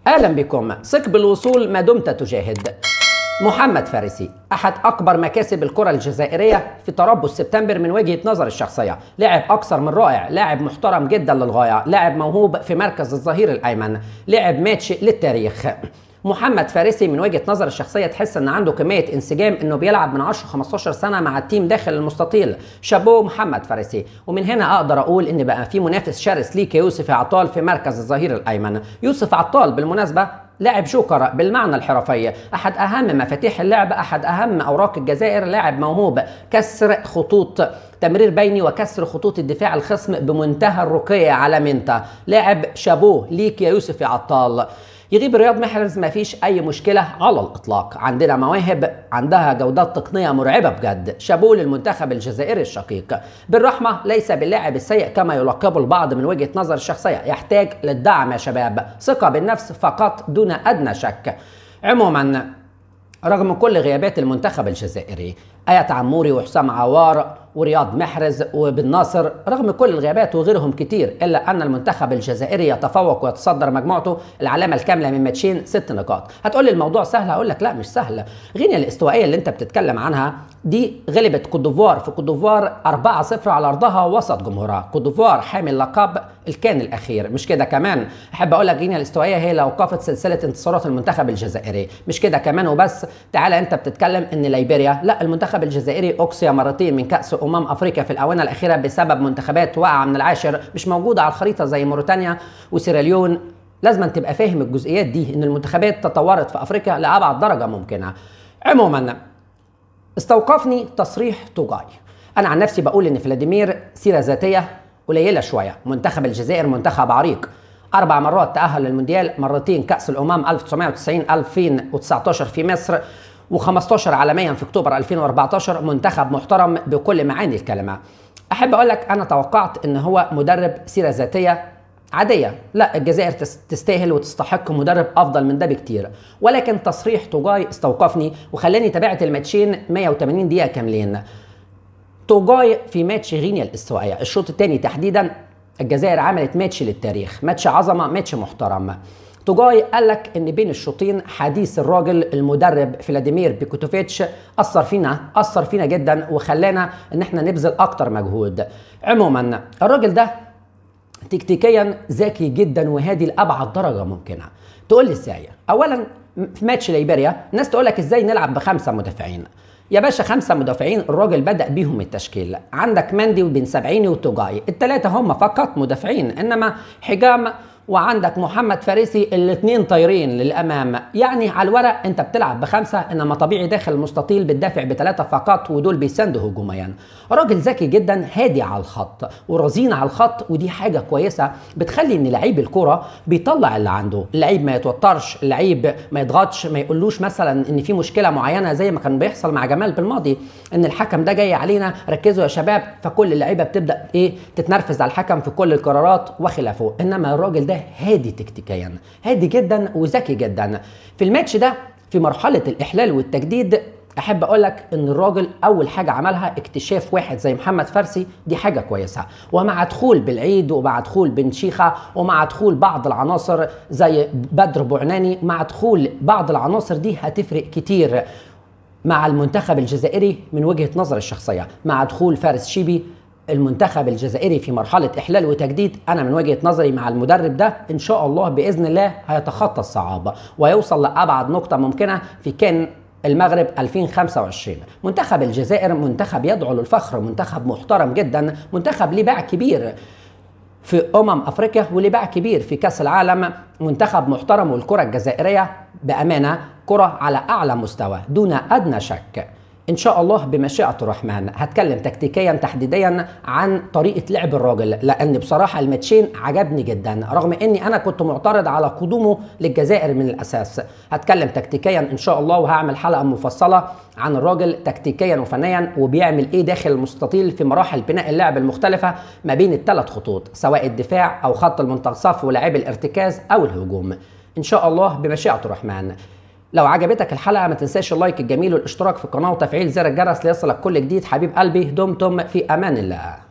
اهلا بكم ثق بالوصول ما دمت تجاهد محمد فارسي احد اكبر مكاسب الكره الجزائريه في تربص سبتمبر من وجهه نظر الشخصيه لاعب اكثر من رائع لاعب محترم جدا للغايه لاعب موهوب في مركز الظهير الايمن لاعب ماتش للتاريخ محمد فارسي من وجهه نظر الشخصيه تحس ان عنده كميه انسجام انه بيلعب من 10 15 سنه مع التيم داخل المستطيل شابو محمد فارسي ومن هنا اقدر اقول ان بقى في منافس شرس ليك يوسف عطال في مركز الظهير الايمن يوسف عطال بالمناسبه لاعب جوكر بالمعنى الحرفي احد اهم مفاتيح اللعب احد اهم اوراق الجزائر لاعب موهوب كسر خطوط تمرير بيني وكسر خطوط الدفاع الخصم بمنتهى الرقي على منتا لاعب شابوه ليك يا يوسف يا عطال يغيب رياض محرز ما فيش اي مشكله على الاطلاق عندنا مواهب عندها جودات تقنيه مرعبه بجد شابوه للمنتخب الجزائري الشقيق بالرحمه ليس باللاعب السيء كما يلقبه البعض من وجهه نظر الشخصيه يحتاج للدعم يا شباب ثقه بالنفس فقط دون ادنى شك عموما رغم كل غيابات المنتخب الجزائري آية عموري وحسام عوار ورياض محرز وبن ناصر رغم كل الغيابات وغيرهم كتير الا ان المنتخب الجزائري يتفوق ويتصدر مجموعته العلامه الكامله من ماتشين ست نقاط هتقول لي الموضوع سهل هقول لك لا مش سهل غينيا الاستوائيه اللي انت بتتكلم عنها دي غلبت كوت ديفوار في كوت ديفوار 4-0 على ارضها وسط جمهورها كوت ديفوار حامل لقب الكان الاخير مش كده كمان احب اقول لك غينيا الاستوائيه هي اللي اوقفت سلسله انتصارات المنتخب الجزائري مش كده كمان وبس تعالى انت بتتكلم ان ليبيريا لا المنتخب الجزائري اقصي مرتين من كاس امم افريقيا في الاونه الاخيره بسبب منتخبات واقعه من العاشر مش موجوده على الخريطه زي موريتانيا وسيراليون لازم تبقى فاهم الجزئيات دي ان المنتخبات تطورت في افريقيا لابعد درجه ممكنه عموما استوقفني تصريح توجاي انا عن نفسي بقول ان فلاديمير سيره ذاتيه قليله شويه منتخب الجزائر منتخب عريق اربع مرات تاهل للمونديال مرتين كاس الامم 1990 2019 في مصر و15 عالميا في اكتوبر 2014 منتخب محترم بكل معاني الكلمه احب اقول لك انا توقعت ان هو مدرب سيره ذاتيه عادية لا الجزائر تستاهل وتستحق مدرب أفضل من ده بكتير ولكن تصريح توجاي استوقفني وخلاني تابعت الماتشين 180 دقيقة كاملين توجاي في ماتش غينيا الاستوائية الشوط الثاني تحديدا الجزائر عملت ماتش للتاريخ ماتش عظمة ماتش محترم توجاي قال لك ان بين الشوطين حديث الراجل المدرب فلاديمير بيكوتوفيتش اثر فينا اثر فينا جدا وخلانا ان احنا نبذل اكتر مجهود عموما الراجل ده تكتيكيا ذكي جدا وهادي لابعد درجه ممكنه تقول لي ازاي اولا في ماتش ليبيريا الناس تقول لك ازاي نلعب بخمسه مدافعين يا باشا خمسه مدافعين الراجل بدا بيهم التشكيل عندك مندي وبن سبعيني وتوجاي الثلاثه هم فقط مدافعين انما حجام وعندك محمد فارسي الاثنين طايرين للامام يعني على الورق انت بتلعب بخمسه انما طبيعي داخل المستطيل بتدافع بثلاثه فقط ودول بيساندوا هجوميا راجل ذكي جدا هادي على الخط ورزين على الخط ودي حاجه كويسه بتخلي ان لعيب الكوره بيطلع اللي عنده اللعيب ما يتوترش اللعيب ما يضغطش ما يقولوش مثلا ان في مشكله معينه زي ما كان بيحصل مع جمال بالماضي ان الحكم ده جاي علينا ركزوا يا شباب فكل اللعيبه بتبدا ايه تتنرفز على الحكم في كل القرارات وخلافه انما الراجل ده هادي تكتيكيا هادي جدا وذكي جدا في الماتش ده في مرحله الاحلال والتجديد احب اقول لك ان الراجل اول حاجه عملها اكتشاف واحد زي محمد فرسي دي حاجه كويسه ومع دخول بالعيد ومع دخول بن شيخه ومع دخول بعض العناصر زي بدر بوعناني مع دخول بعض العناصر دي هتفرق كتير مع المنتخب الجزائري من وجهه نظر الشخصيه مع دخول فارس شيبي المنتخب الجزائري في مرحلة إحلال وتجديد أنا من وجهة نظري مع المدرب ده إن شاء الله بإذن الله هيتخطى الصعاب ويوصل لأبعد نقطة ممكنة في كان المغرب 2025 منتخب الجزائر منتخب يدعو للفخر منتخب محترم جدا منتخب ليه باع كبير في أمم أفريقيا وليه باع كبير في كأس العالم منتخب محترم والكرة الجزائرية بأمانة كرة على أعلى مستوى دون أدنى شك ان شاء الله بمشيئه الرحمن هتكلم تكتيكيا تحديديا عن طريقه لعب الراجل لان بصراحه الماتشين عجبني جدا رغم اني انا كنت معترض على قدومه للجزائر من الاساس هتكلم تكتيكيا ان شاء الله وهعمل حلقه مفصله عن الراجل تكتيكيا وفنيا وبيعمل ايه داخل المستطيل في مراحل بناء اللعب المختلفه ما بين الثلاث خطوط سواء الدفاع او خط المنتصف ولاعبي الارتكاز او الهجوم ان شاء الله بمشيئه الرحمن لو عجبتك الحلقه ما تنساش اللايك الجميل والاشتراك في القناه وتفعيل زر الجرس ليصلك كل جديد حبيب قلبي دمتم في امان الله